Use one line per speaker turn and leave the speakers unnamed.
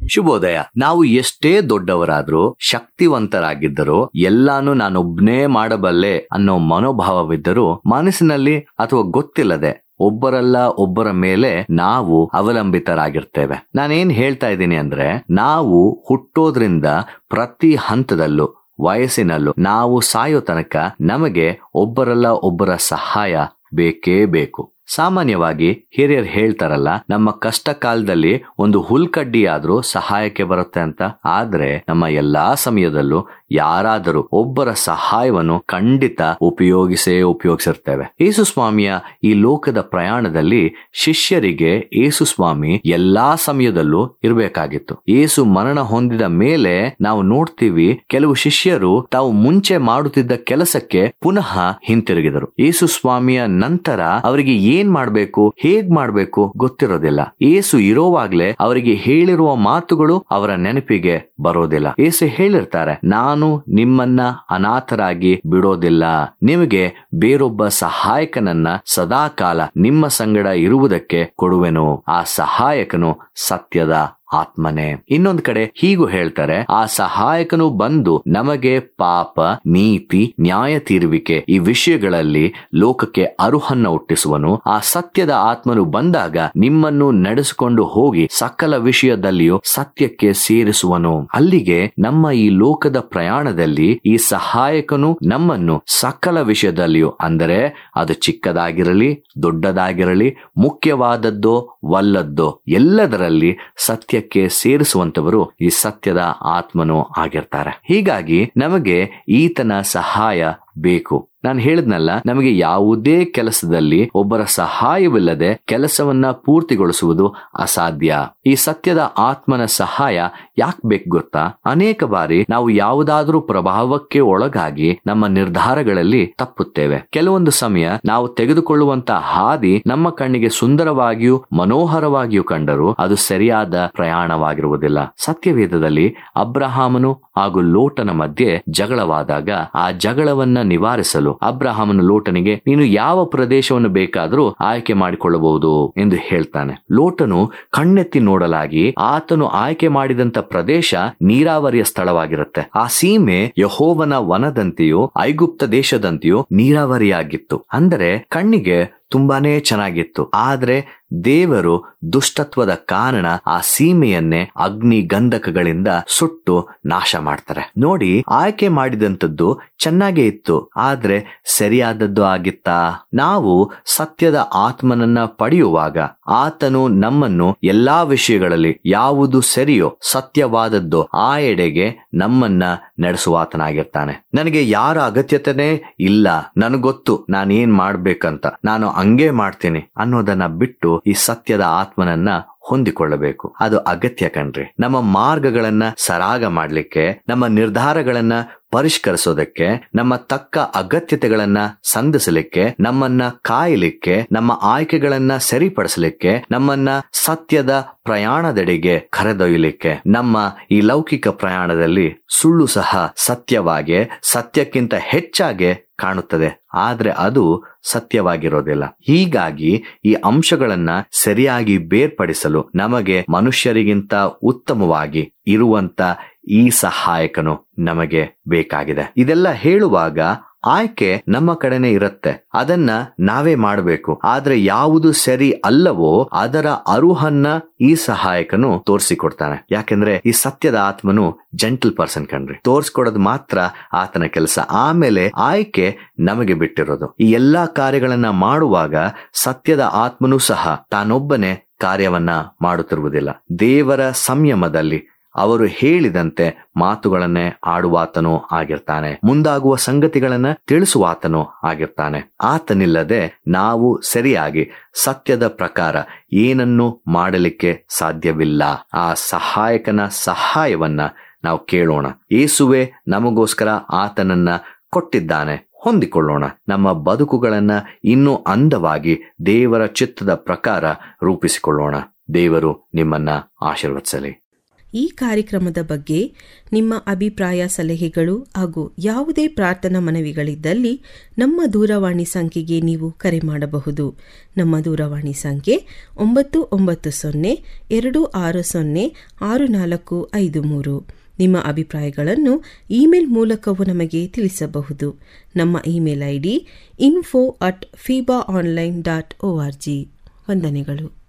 ಶುಭೋದಯ ನಾವು ಎಷ್ಟೇ ದೊಡ್ಡವರಾದ್ರೂ ಶಕ್ತಿವಂತರಾಗಿದ್ದರೂ ಎಲ್ಲಾನು ನಾನೊಬ್ನೇ ಮಾಡಬಲ್ಲೆ ಅನ್ನೋ ಮನೋಭಾವವಿದ್ದರೂ ಮನಸ್ಸಿನಲ್ಲಿ ಅಥವಾ ಗೊತ್ತಿಲ್ಲದೆ ಒಬ್ಬರಲ್ಲ ಒಬ್ಬರ ಮೇಲೆ ನಾವು ಅವಲಂಬಿತರಾಗಿರ್ತೇವೆ ನಾನೇನ್ ಹೇಳ್ತಾ ಇದ್ದೀನಿ ಅಂದ್ರೆ ನಾವು ಹುಟ್ಟೋದ್ರಿಂದ ಪ್ರತಿ ಹಂತದಲ್ಲೂ ವಯಸ್ಸಿನಲ್ಲೂ ನಾವು ಸಾಯೋ ತನಕ ನಮಗೆ ಒಬ್ಬರಲ್ಲ ಒಬ್ಬರ ಸಹಾಯ ಬೇಕೇ ಬೇಕು ಸಾಮಾನ್ಯವಾಗಿ ಹಿರಿಯರು ಹೇಳ್ತಾರಲ್ಲ ನಮ್ಮ ಕಷ್ಟ ಕಾಲದಲ್ಲಿ ಒಂದು ಹುಲ್ಕಡ್ಡಿ ಆದ್ರೂ ಸಹಾಯಕ್ಕೆ ಬರುತ್ತೆ ಅಂತ ಆದ್ರೆ ನಮ್ಮ ಎಲ್ಲಾ ಸಮಯದಲ್ಲೂ ಯಾರಾದರೂ ಒಬ್ಬರ ಸಹಾಯವನ್ನು ಖಂಡಿತ ಉಪಯೋಗಿಸೇ ಉಪಯೋಗಿಸಿರ್ತೇವೆ ಯೇಸು ಸ್ವಾಮಿಯ ಈ ಲೋಕದ ಪ್ರಯಾಣದಲ್ಲಿ ಶಿಷ್ಯರಿಗೆ ಯೇಸು ಸ್ವಾಮಿ ಎಲ್ಲಾ ಸಮಯದಲ್ಲೂ ಇರಬೇಕಾಗಿತ್ತು ಯೇಸು ಮರಣ ಹೊಂದಿದ ಮೇಲೆ ನಾವು ನೋಡ್ತೀವಿ ಕೆಲವು ಶಿಷ್ಯರು ತಾವು ಮುಂಚೆ ಮಾಡುತ್ತಿದ್ದ ಕೆಲಸಕ್ಕೆ ಪುನಃ ಹಿಂತಿರುಗಿದರು ಯೇಸು ಸ್ವಾಮಿಯ ನಂತರ ಅವರಿಗೆ ಏನ್ ಮಾಡ್ಬೇಕು ಹೇಗ್ ಮಾಡ್ಬೇಕು ಗೊತ್ತಿರೋದಿಲ್ಲ ಏಸು ಇರೋವಾಗ್ಲೇ ಅವರಿಗೆ ಹೇಳಿರುವ ಮಾತುಗಳು ಅವರ ನೆನಪಿಗೆ ಬರೋದಿಲ್ಲ ಏಸು ಹೇಳಿರ್ತಾರೆ ನಾನು ನಿಮ್ಮನ್ನ ಅನಾಥರಾಗಿ ಬಿಡೋದಿಲ್ಲ ನಿಮಗೆ ಬೇರೊಬ್ಬ ಸಹಾಯಕನನ್ನ ಸದಾಕಾಲ ನಿಮ್ಮ ಸಂಗಡ ಇರುವುದಕ್ಕೆ ಕೊಡುವೆನು ಆ ಸಹಾಯಕನು ಸತ್ಯದ ಆತ್ಮನೇ ಇನ್ನೊಂದು ಕಡೆ ಹೀಗೂ ಹೇಳ್ತಾರೆ ಆ ಸಹಾಯಕನು ಬಂದು ನಮಗೆ ಪಾಪ ನೀತಿ ನ್ಯಾಯ ತೀರುವಿಕೆ ಈ ವಿಷಯಗಳಲ್ಲಿ ಲೋಕಕ್ಕೆ ಅರುಹನ್ನ ಹುಟ್ಟಿಸುವನು ಆ ಸತ್ಯದ ಆತ್ಮನು ಬಂದಾಗ ನಿಮ್ಮನ್ನು ನಡೆಸಿಕೊಂಡು ಹೋಗಿ ಸಕಲ ವಿಷಯದಲ್ಲಿಯೂ ಸತ್ಯಕ್ಕೆ ಸೇರಿಸುವನು ಅಲ್ಲಿಗೆ ನಮ್ಮ ಈ ಲೋಕದ ಪ್ರಯಾಣದಲ್ಲಿ ಈ ಸಹಾಯಕನು ನಮ್ಮನ್ನು ಸಕಲ ವಿಷಯದಲ್ಲಿಯೂ ಅಂದರೆ ಅದು ಚಿಕ್ಕದಾಗಿರಲಿ ದೊಡ್ಡದಾಗಿರಲಿ ಮುಖ್ಯವಾದದ್ದೋ ವಲ್ಲದ್ದೋ ಎಲ್ಲದರಲ್ಲಿ ಸತ್ಯಕ್ಕೆ ಸೇರಿಸುವಂತವರು ಈ ಸತ್ಯದ ಆತ್ಮನು ಆಗಿರ್ತಾರೆ ಹೀಗಾಗಿ ನಮಗೆ ಈತನ ಸಹಾಯ ಬೇಕು ನಾನು ಹೇಳಿದ್ನಲ್ಲ ನಮಗೆ ಯಾವುದೇ ಕೆಲಸದಲ್ಲಿ ಒಬ್ಬರ ಸಹಾಯವಿಲ್ಲದೆ ಕೆಲಸವನ್ನ ಪೂರ್ತಿಗೊಳಿಸುವುದು ಅಸಾಧ್ಯ ಈ ಸತ್ಯದ ಆತ್ಮನ ಸಹಾಯ ಯಾಕೆ ಬೇಕು ಗೊತ್ತಾ ಅನೇಕ ಬಾರಿ ನಾವು ಯಾವುದಾದ್ರೂ ಪ್ರಭಾವಕ್ಕೆ ಒಳಗಾಗಿ ನಮ್ಮ ನಿರ್ಧಾರಗಳಲ್ಲಿ ತಪ್ಪುತ್ತೇವೆ ಕೆಲವೊಂದು ಸಮಯ ನಾವು ತೆಗೆದುಕೊಳ್ಳುವಂತ ಹಾದಿ ನಮ್ಮ ಕಣ್ಣಿಗೆ ಸುಂದರವಾಗಿಯೂ ಮನೋಹರವಾಗಿಯೂ ಕಂಡರೂ ಅದು ಸರಿಯಾದ ಪ್ರಯಾಣವಾಗಿರುವುದಿಲ್ಲ ಸತ್ಯವೇದದಲ್ಲಿ ಅಬ್ರಹಾಮನು ಹಾಗೂ ಲೋಟನ ಮಧ್ಯೆ ಜಗಳವಾದಾಗ ಆ ಜಗಳವನ್ನ ನಿವಾರಿಸಲು ಅಬ್ರಹಾಮನು ಲೋಟನಿಗೆ ನೀನು ಯಾವ ಪ್ರದೇಶವನ್ನು ಬೇಕಾದರೂ ಆಯ್ಕೆ ಮಾಡಿಕೊಳ್ಳಬಹುದು ಎಂದು ಹೇಳ್ತಾನೆ ಲೋಟನು ಕಣ್ಣೆತ್ತಿ ನೋಡಲಾಗಿ ಆತನು ಆಯ್ಕೆ ಮಾಡಿದಂತ ಪ್ರದೇಶ ನೀರಾವರಿಯ ಸ್ಥಳವಾಗಿರುತ್ತೆ ಆ ಸೀಮೆ ಯಹೋವನ ವನದಂತೆಯೂ ಐಗುಪ್ತ ದೇಶದಂತೆಯೂ ನೀರಾವರಿಯಾಗಿತ್ತು ಅಂದರೆ ಕಣ್ಣಿಗೆ ತುಂಬಾನೇ ಚೆನ್ನಾಗಿತ್ತು ಆದ್ರೆ ದೇವರು ದುಷ್ಟತ್ವದ ಕಾರಣ ಆ ಸೀಮೆಯನ್ನೇ ಅಗ್ನಿ ಗಂಧಕಗಳಿಂದ ಸುಟ್ಟು ನಾಶ ಮಾಡ್ತಾರೆ ನೋಡಿ ಆಯ್ಕೆ ಮಾಡಿದಂಥದ್ದು ಚೆನ್ನಾಗೇ ಇತ್ತು ಆದ್ರೆ ಸರಿಯಾದದ್ದು ಆಗಿತ್ತಾ ನಾವು ಸತ್ಯದ ಆತ್ಮನನ್ನ ಪಡೆಯುವಾಗ ಆತನು ನಮ್ಮನ್ನು ಎಲ್ಲಾ ವಿಷಯಗಳಲ್ಲಿ ಯಾವುದು ಸರಿಯೋ ಸತ್ಯವಾದದ್ದು ಆ ಎಡೆಗೆ ನಮ್ಮನ್ನ ನಡೆಸುವಾತನಾಗಿರ್ತಾನೆ ನನಗೆ ಯಾರ ಅಗತ್ಯತೆನೇ ಇಲ್ಲ ನನಗೊತ್ತು ನಾನೇನ್ ಮಾಡ್ಬೇಕಂತ ನಾನು ಹಂಗೆ ಮಾಡ್ತೀನಿ ಅನ್ನೋದನ್ನ ಬಿಟ್ಟು ಈ ಸತ್ಯದ ಆತ್ಮನನ್ನ ಹೊಂದಿಕೊಳ್ಳಬೇಕು ಅದು ಅಗತ್ಯ ಕಣ್ರಿ ನಮ್ಮ ಮಾರ್ಗಗಳನ್ನ ಸರಾಗ ಮಾಡ್ಲಿಕ್ಕೆ ನಮ್ಮ ನಿರ್ಧಾರಗಳನ್ನ ಪರಿಷ್ಕರಿಸೋದಕ್ಕೆ ನಮ್ಮ ತಕ್ಕ ಅಗತ್ಯತೆಗಳನ್ನ ಸಂಧಿಸಲಿಕ್ಕೆ ನಮ್ಮನ್ನ ಕಾಯಲಿಕ್ಕೆ ನಮ್ಮ ಆಯ್ಕೆಗಳನ್ನ ಸರಿಪಡಿಸಲಿಕ್ಕೆ ನಮ್ಮನ್ನ ಸತ್ಯದ ಪ್ರಯಾಣದೆಡೆಗೆ ಕರೆದೊಯ್ಯಲಿಕ್ಕೆ ನಮ್ಮ ಈ ಲೌಕಿಕ ಪ್ರಯಾಣದಲ್ಲಿ ಸುಳ್ಳು ಸಹ ಸತ್ಯವಾಗೆ ಸತ್ಯಕ್ಕಿಂತ ಹೆಚ್ಚಾಗೆ ಕಾಣುತ್ತದೆ ಆದ್ರೆ ಅದು ಸತ್ಯವಾಗಿರೋದಿಲ್ಲ ಹೀಗಾಗಿ ಈ ಅಂಶಗಳನ್ನ ಸರಿಯಾಗಿ ಬೇರ್ಪಡಿಸಲು ನಮಗೆ ಮನುಷ್ಯರಿಗಿಂತ ಉತ್ತಮವಾಗಿ ಇರುವಂತ ಈ ಸಹಾಯಕನು ನಮಗೆ ಬೇಕಾಗಿದೆ ಇದೆಲ್ಲ ಹೇಳುವಾಗ ಆಯ್ಕೆ ನಮ್ಮ ಕಡೆನೆ ಇರುತ್ತೆ ಅದನ್ನ ನಾವೇ ಮಾಡಬೇಕು ಆದ್ರೆ ಯಾವುದು ಸರಿ ಅಲ್ಲವೋ ಅದರ ಅರುಹನ್ನ ಈ ಸಹಾಯಕನು ತೋರಿಸಿಕೊಡ್ತಾನೆ ಯಾಕೆಂದ್ರೆ ಈ ಸತ್ಯದ ಆತ್ಮನು ಜೆಂಟಲ್ ಪರ್ಸನ್ ಕಣ್ರಿ ತೋರ್ಸ್ಕೊಡೋದು ಮಾತ್ರ ಆತನ ಕೆಲಸ ಆಮೇಲೆ ಆಯ್ಕೆ ನಮಗೆ ಬಿಟ್ಟಿರೋದು ಈ ಎಲ್ಲಾ ಕಾರ್ಯಗಳನ್ನ ಮಾಡುವಾಗ ಸತ್ಯದ ಆತ್ಮನೂ ಸಹ ತಾನೊಬ್ಬನೇ ಕಾರ್ಯವನ್ನ ಮಾಡುತ್ತಿರುವುದಿಲ್ಲ ದೇವರ ಸಂಯಮದಲ್ಲಿ ಅವರು ಹೇಳಿದಂತೆ ಮಾತುಗಳನ್ನೇ ಆಡುವಾತನೂ ಆಗಿರ್ತಾನೆ ಮುಂದಾಗುವ ಸಂಗತಿಗಳನ್ನ ತಿಳಿಸುವಾತನೂ ಆಗಿರ್ತಾನೆ ಆತನಿಲ್ಲದೆ ನಾವು ಸರಿಯಾಗಿ ಸತ್ಯದ ಪ್ರಕಾರ ಏನನ್ನು ಮಾಡಲಿಕ್ಕೆ ಸಾಧ್ಯವಿಲ್ಲ ಆ ಸಹಾಯಕನ ಸಹಾಯವನ್ನ ನಾವು ಕೇಳೋಣ ಏಸುವೆ ನಮಗೋಸ್ಕರ ಆತನನ್ನ ಕೊಟ್ಟಿದ್ದಾನೆ ಹೊಂದಿಕೊಳ್ಳೋಣ ನಮ್ಮ ಬದುಕುಗಳನ್ನ ಇನ್ನೂ ಅಂದವಾಗಿ ದೇವರ ಚಿತ್ತದ ಪ್ರಕಾರ ರೂಪಿಸಿಕೊಳ್ಳೋಣ ದೇವರು ನಿಮ್ಮನ್ನ ಆಶೀರ್ವದಿಸಲಿ
ಈ ಕಾರ್ಯಕ್ರಮದ ಬಗ್ಗೆ ನಿಮ್ಮ ಅಭಿಪ್ರಾಯ ಸಲಹೆಗಳು ಹಾಗೂ ಯಾವುದೇ ಪ್ರಾರ್ಥನಾ ಮನವಿಗಳಿದ್ದಲ್ಲಿ ನಮ್ಮ ದೂರವಾಣಿ ಸಂಖ್ಯೆಗೆ ನೀವು ಕರೆ ಮಾಡಬಹುದು ನಮ್ಮ ದೂರವಾಣಿ ಸಂಖ್ಯೆ ಒಂಬತ್ತು ಒಂಬತ್ತು ಸೊನ್ನೆ ಎರಡು ಆರು ಸೊನ್ನೆ ಆರು ನಾಲ್ಕು ಐದು ಮೂರು ನಿಮ್ಮ ಅಭಿಪ್ರಾಯಗಳನ್ನು ಇಮೇಲ್ ಮೂಲಕವೂ ನಮಗೆ ತಿಳಿಸಬಹುದು ನಮ್ಮ email I D info at fiba online dot O R G ವಂದನೆಗಳು